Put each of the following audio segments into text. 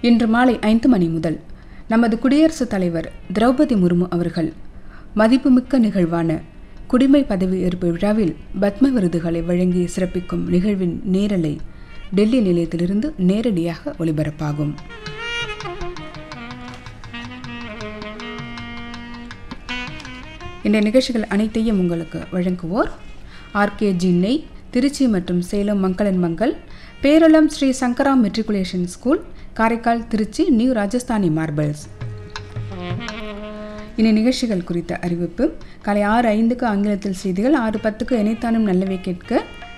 இன்று மாலை ஐந்து மணி முதல் நமது குடியரசுத் தலைவர் திரௌபதி முர்மு அவர்கள் மதிப்புமிக்க நிகழ்வான குடிமை பதவி ஏற்பு விழாவில் பத்ம விருதுகளை வழங்கி சிறப்பிக்கும் நிகழ்வின் நேரலை டெல்லி நிலையத்திலிருந்து நேரடியாக ஒளிபரப்பாகும் இந்த நிகழ்ச்சிகள் அனைத்தையும் உங்களுக்கு வழங்குவோர் ஆர்கேஜி நெய் திருச்சி மற்றும் சேலம் மங்களன் மங்கள் Peralam Sri Sankara matriculation school Karaikal Trichy new Rajasthani marbles இனி நிகழ்ச்சிகள் குறித்த அறிவிப்பு காலை ஆறு ஐந்துக்கு ஆங்கிலத்தில் செய்திகள் ஆறு பத்துக்கு இணைத்தானும் நல்லவை கேட்க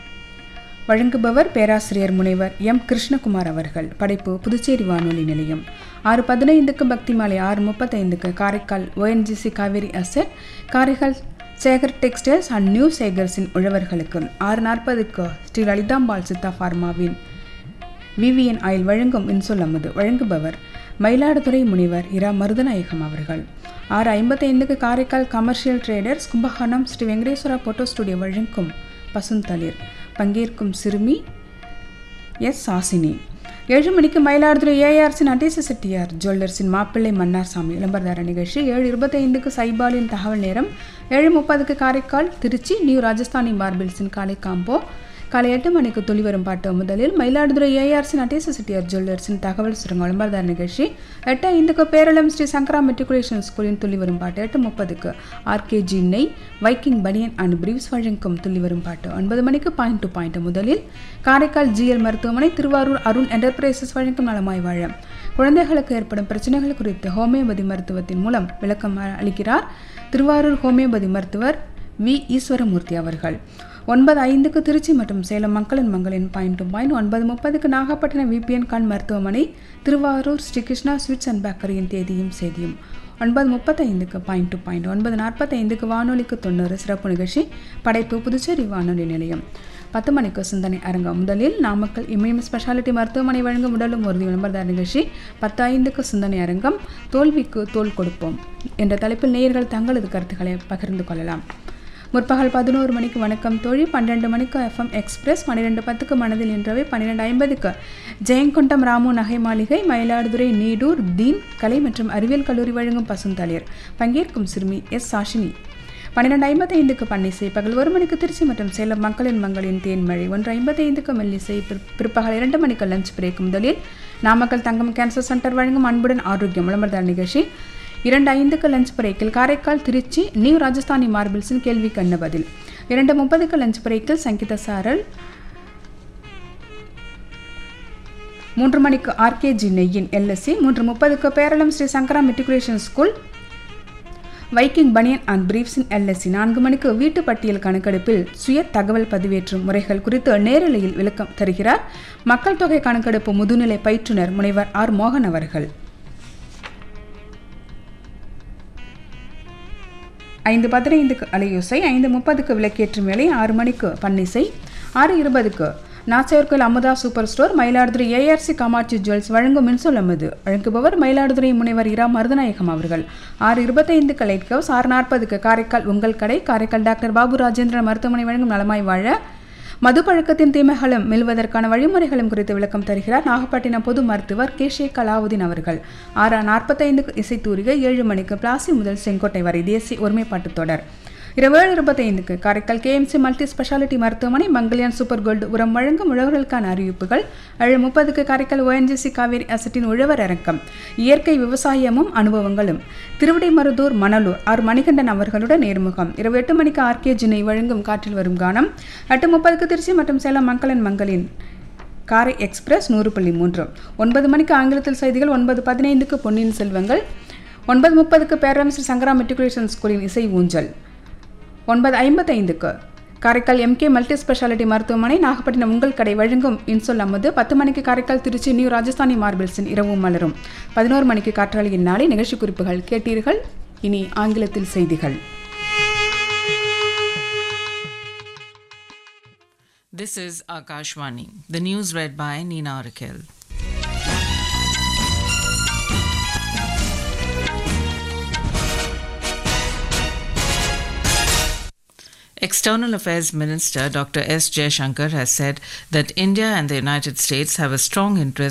வழங்குபவர் பேராசிரியர் முனைவர் எம் கிருஷ்ணகுமார் அவர்கள் படைப்பு புதுச்சேரி வானொலி நிலையம் ஆறு பதினைந்துக்கு பக்தி மாலை ஆறு முப்பத்தைந்துக்கு Karaikal ONGC Kaveri asset Karaikal Sekar textiles and new சேகர்ஸின் உழவர்களுக்கு ஆறு நாற்பதுக்கு ஸ்ரீ லலிதாம்பாள் சித்தா ஃபார்மாவின் விவிஎன் ஆயில் வழங்கும் இன்சொல் அமுது வழங்குபவர் மயிலாடுதுறை முனிவர் இரா மருதநாயகம் அவர்கள் ஆறு ஐம்பத்தைந்துக்கு Karaikal commercial traders Kumbakonam Sri Venkateswara photo studio வழங்கும் பசுந்தளிர் பங்கேற்கும் சிறுமி எஸ் சாசினி ஏழு மணிக்கு மயிலாடுதுறை ஏஆர்சி நடேச செட்டியார் ஜுவல்லர்ஸின் மாப்பிள்ளை மன்னார்சாமி விளம்பரதார நிகழ்ச்சி ஏழு இருபத்தைந்துக்கு சைபாலின் தகவல் நேரம் ஏழு முப்பதுக்கு காரைக்கால் திருச்சி நியூ ராஜஸ்தானி மார்பிள்ஸின் காலை காம்போ காலை எட்டு மணிக்கு துளி வரும் பாட்டு முதலில் மயிலாடுதுறை ஏஆர்சி நடேச செட்டியார் ஜுவல்லர்ஸின் தகவல் சுருங்க விளம்பரதார நிகழ்ச்சி எட்டு ஐந்துக்கு பேரளம் ஸ்ரீ சங்கரா மெட்ரிகுலேஷன் ஸ்கூலின் துளி வரும் பாட்டு எட்டு முப்பதுக்கு ஆர்கேஜி நெய் வைக்கிங் பனியன் அண்ட் பிரீவ்ஸ் வழங்கும் துள்ளி வரும் பாட்டு ஒன்பது மணிக்கு பாயிண்ட் டு பாயிண்ட் முதலில் காரைக்கால் ஜிஎல் மருத்துவமனை திருவாரூர் அருண் என்டர்பிரைசஸ் வழங்கும் நலமாய் வாழ குழந்தைகளுக்கு ஏற்படும் பிரச்சனைகள் குறித்து ஹோமியோபதி மருத்துவத்தின் மூலம் விளக்கம் அளிக்கிறார் திருவாரூர் ஹோமியோபதி மருத்துவர் வி ஈஸ்வரமூர்த்தி அவர்கள் ஒன்பது ஐந்துக்கு திருச்சி மற்றும் சேலம் மக்களின் மங்களின் பாயிண்ட் டு பாயிண்ட் ஒன்பது முப்பதுக்கு நாகப்பட்டினம் விபிஎன் கண் மருத்துவமனை திருவாரூர் ஸ்ரீ கிருஷ்ணா ஸ்வீட்ஸ் அண்ட் பேக்கரியின் தேதியும் செய்தியும் ஒன்பது முப்பத்தைந்துக்கு பாயிண்ட் டு பாயிண்ட் ஒன்பது நாற்பத்தைந்துக்கு வானொலிக்கு தொண்ணூறு சிறப்பு நிகழ்ச்சி படைப்பு புதுச்சேரி வானொலி நிலையம் பத்து மணிக்கு சிந்தனை அரங்கம் முதலில் நாமக்கல் இமயம் ஸ்பெஷாலிட்டி மருத்துவமனை வழங்கும் உடலும் உறுதி விளம்பரதார் நிகழ்ச்சி பத்து ஐந்துக்கு சிந்தனை அரங்கம் தோல்விக்கு தோல் கொடுப்போம் என்ற தலைப்பில் நேயர்கள் தங்களது கருத்துக்களை பகிர்ந்து கொள்ளலாம் முற்பகல் பதினோரு மணிக்கு வணக்கம் தோழி பன்னெண்டு மணிக்கு எஃப்எம் எக்ஸ்பிரஸ் பன்னிரெண்டு பத்துக்கு மனதில் என்றவை பன்னிரெண்டு ஐம்பதுக்கு ஜெயங்கொண்டம் ராமு நகை மாளிகை மயிலாடுதுறை நீடூர் தீன் கலை மற்றும் அறிவியல் கல்லூரி வழங்கும் பசுந்தளிர் பங்கேற்கும் சிறுமி எஸ் சாஷினி பன்னிரெண்டு ஐம்பத்தைந்துக்கு பன்னிசை பகல் ஒரு மணிக்கு திருச்சி மற்றும் சேலம் மக்களின் மங்களின் தேன்மழை ஒன்று ஐம்பத்தைந்துக்கு மெல்லிசை பிற்பகல் இரண்டு மணிக்கு லஞ்ச் பிரேக் முதலில் நாமக்கல் தங்கம் கேன்சர் சென்டர் வழங்கும் அன்புடன் ஆரோக்கியம் விளம்பரதார் நிகழ்ச்சி இரண்டு ஐந்துக்கு லஞ்ச் பிரேக்கில் காரைக்கால் திருச்சி நியூ ராஜஸ்தானி மார்பிள்ஸின் கேள்வி கண்ண பதில் இரண்டு முப்பதுக்கு லஞ்ச் பிரேக்கில் சங்கீத சாரல் மூன்று மணிக்கு ஆர்கேஜி நெய்யின் எல்எஸ்சி மூன்று முப்பதுக்கு Peralam Sri Sankara matriculation school Viking banian and பிரீஃப்ஸின் எல்எஸ்சி நான்கு மணிக்கு வீட்டு பட்டியல் கணக்கெடுப்பில் சுய தகவல் பதிவேற்றும் முறைகள் குறித்து நேரலையில் விளக்கம் தருகிறார் மக்கள் தொகை கணக்கெடுப்பு முதுநிலை பயிற்றுனர் முனைவர் ஆர் மோகன் அவர்கள் ஐந்து பதினைந்துக்கு அலையோசை ஐந்து முப்பதுக்கு விளக்கேற்றும் வேலை ஆறு மணிக்கு பன்னிசை ஆறு இருபதுக்கு Nachiyarkoil Amutha super store Mayiladuthurai ARC Kamatchi jewels வழங்கும் மின்சொல் அமுது வழங்குபவர் மயிலாடுதுறை முனைவர் இரா மருதநாயகம் அவர்கள் ஆறு இருபத்தைந்துக்கு லைட் ஹவுஸ் ஆறு நாற்பதுக்கு காரைக்கால் உங்கள் கடை காரைக்கால் டாக்டர் பாபு ராஜேந்திரன் மருத்துவமனை வழங்கும் நலமாய் வாழ மது பழக்கத்தின் தீமைகளும் மெல்வதற்கான வழிமுறைகளும் குறித்து விளக்கம் தருகிறார் நாகப்பட்டினம் பொது மருத்துவர் கே ஷே கலாவுதீன் அவர்கள் ஆறு நாற்பத்தைந்துக்கு இசைத்தூரிகை ஏழு மணிக்கு பிளாசி முதல் செங்கோட்டை வரை தேசிய ஒருமைப்பாட்டு தொடர் இரவு ஏழு இருபத்தைந்துக்கு காரைக்கால் கேஎம்சி மல்டி ஸ்பெஷாலிட்டி மருத்துவமனை மங்கல்யான் சூப்பர் கோல்டு உரம் வழங்கும் உழவர்களுக்கான அறிவிப்புகள் ஏழு முப்பதுக்கு காரைக்கால் ஓஎன்ஜிசி காவேரி அசட்டின் உழவர் இறக்கம் இயற்கை விவசாயமும் அனுபவங்களும் திருவிடைமருதூர் மணலூர் ஆர் மணிகண்டன் அவர்களுடன் நேர்முகம் இரவு எட்டு மணிக்கு ஆர்கே ஜினை வழங்கும் காற்றில் வரும் கானம் எட்டு முப்பதுக்கு திருச்சி மற்றும் சேலம் மக்களின் மங்களின் காரை எக்ஸ்பிரஸ் நூறு புள்ளி மூன்று ஒன்பது மணிக்கு ஆங்கிலத்தில் செய்திகள் ஒன்பது பதினைந்துக்கு பொன்னியின் செல்வங்கள் ஒன்பது முப்பதுக்கு பேரம் ஸ்ரீ சங்கரா மெட்ரிகுலேஷன் ஸ்கூலின் இசை ஊஞ்சல் ஒன்பது ஐம்பத்தைந்துக்கு காரைக்கால் எம்கே மல்டி ஸ்பெஷாலிட்டி மருத்துவமனை நாகப்பட்டினம் உங்கள் கடை வழங்கும் இன்சொல் அம்மது பத்து மணிக்கு காரைக்கால் திருச்சி நியூ ராஜஸ்தானி மார்பிள்ஸின் இரவும் மலரும் பதினோரு மணிக்கு காற்றாளியின் நாளை நிகழ்ச்சி குறிப்புகள் கேட்டீர்கள் இனி ஆங்கிலத்தில் செய்திகள் This is Akashvani. The news read by Nina Rakel. External Affairs Minister Dr. S. Jaishankar has said that India and the United States have a strong interest